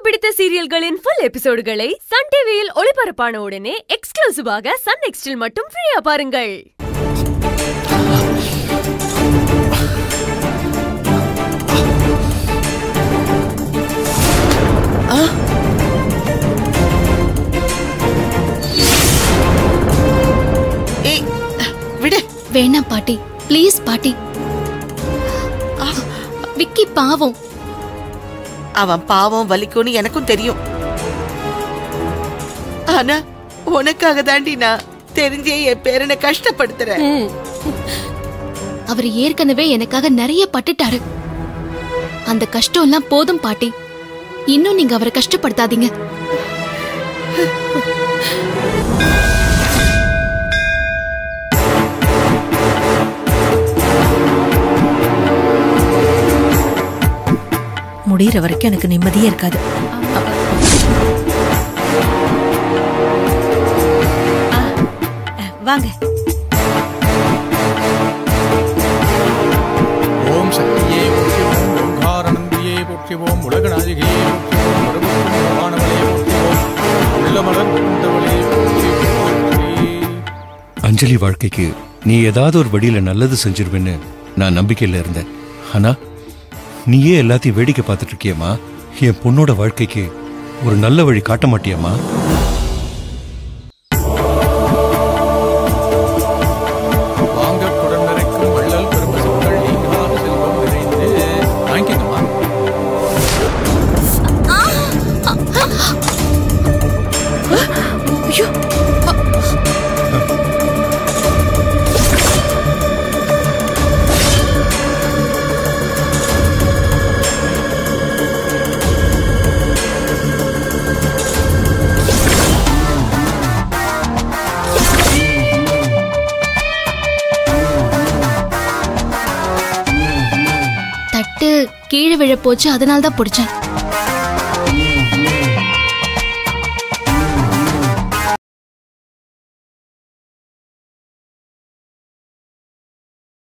பிடித்த சீரியல்களின் full எபிசோடுகளை Sun டிவியில் ஒளிபரப்பான உடனே எக்ஸ்க்ளூசிவாக சன் நெக்ஸ்டில் மட்டும் ஃப்ரீயா பாருங்கள் ஏய் விடு வேணாம் பாட்டி ப்ளீஸ் பாட்டி விக்கி பாவம் அவன் பாவம் வலிக்கும்னு எனக்கும் தெரியும் ஆனா உனக்காக தாண்டி நான் தெரிஞ்சே என் பேரனை கஷ்டப்படுத்துறேன் அவர் ஏற்கனவே எனக்காக நிறைய பட்டுட்டாரு அந்த கஷ்டம் எல்லாம் போதும் பாட்டி இன்னும் நீங்க அவரை கஷ்டப்படுத்தாதீங்க முடியிற வரைக்கும் எனக்கு நிம்மதியே இருக்காது வாங்க ஓம் சக்தியே போற்றிவோம் ஓங்காரநந்தியே போற்றிவோம் உலகநாயகியே போற்றிவோம் மறுபடியும் வானவளே போற்றிவோம் உள்ளமலர் உண்டவளே போற்றி போற்றி அஞ்சலி வாழ்க்கைக்கு நீ ஏதாவது ஒரு வழியில நல்லது செஞ்சிருவேன்னு நான் நம்பிக்கையில இருந்தேன் ஆனா நீயே எல்லாத்தையும் வேடிக்கை பார்த்துட்டு இருக்கியம்மா என் பொண்ணோட வாழ்க்கைக்கு ஒரு நல்ல வழி காட்ட மாட்டியம்மா வாங்க குடம் நிறைக்கும் வள்ளல் பெருமசுக்கள் நீங்களாக செல்வம் நிறைந்து வாங்கிக்கணுமா தட்டு கீழே விழ போச்சு அதனால தான் பிடிச்சேன்